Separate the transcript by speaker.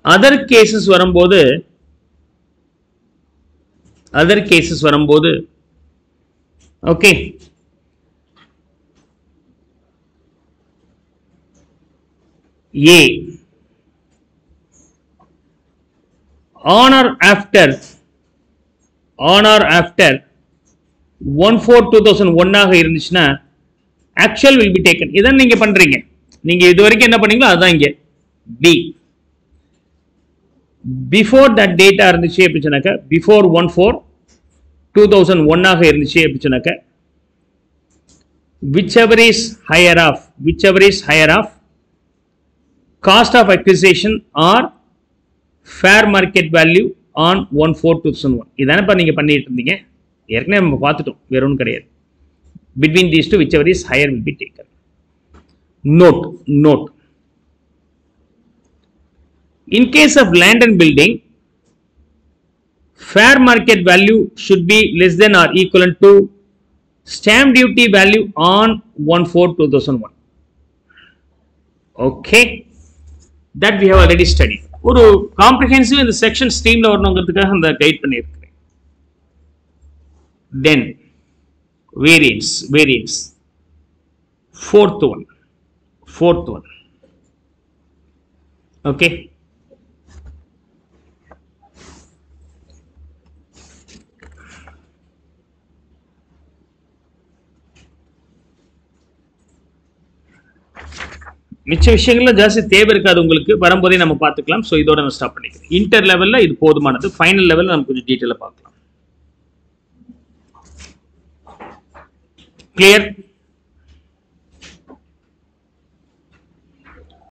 Speaker 1: other cases வரும்போது other cases வரும்போது a ஏ on or after on or after 1 4 2001 ஆக இருந்துச்சுன்னா actual will be taken இதான் நீங்க பண்றீங்க நீங்க இது வரைக்கும் என்ன பண்ணீங்களோ அதுதான் இங்க பி பிஃபோர் தட் டேட்டா இருந்துச்சு அப்படி சொன்னாக்க before one four two thousand ஒன்னாக இருந்துச்சு அப்படி சொன்னாக்க whichever is higher of whichever is higher of cost of acquisition or fair market value on one four two thousand one இதானப்பா நீங்கள் பண்ணிட்டு இருந்தீங்க ஏற்கனவே நம்ம பார்த்துட்டோம் வேற ஒன்றும் கிடையாது between these two whichever is higher will be taken note note in case of land and building fair market value should be less than or equivalent to stamp duty value on 1 4 2001 okay that we have already studied ஒரு comprehensive இந்த section ஸ்ட்ரீம்ல வரணுங்கிறதுக்காக அந்த guide பண்ணியிருக்கிறேன் then variance variance fourth one fourth one okay மிச்ச விஷயங்கள்ல ஜாஸ்தி தேவை இருக்காது உங்களுக்கு வரும்போதே நம்ம பார்த்துக்கலாம் ஸோ இதோட நான் ஸ்டாப் பண்ணிக்கிறேன் இன்டர் லெவல்ல இது போதுமானது ஃபைனல் லெவல்ல நம்ம கொஞ்சம் டீட்டெயிலாக பார்க்கலாம் கிளியர்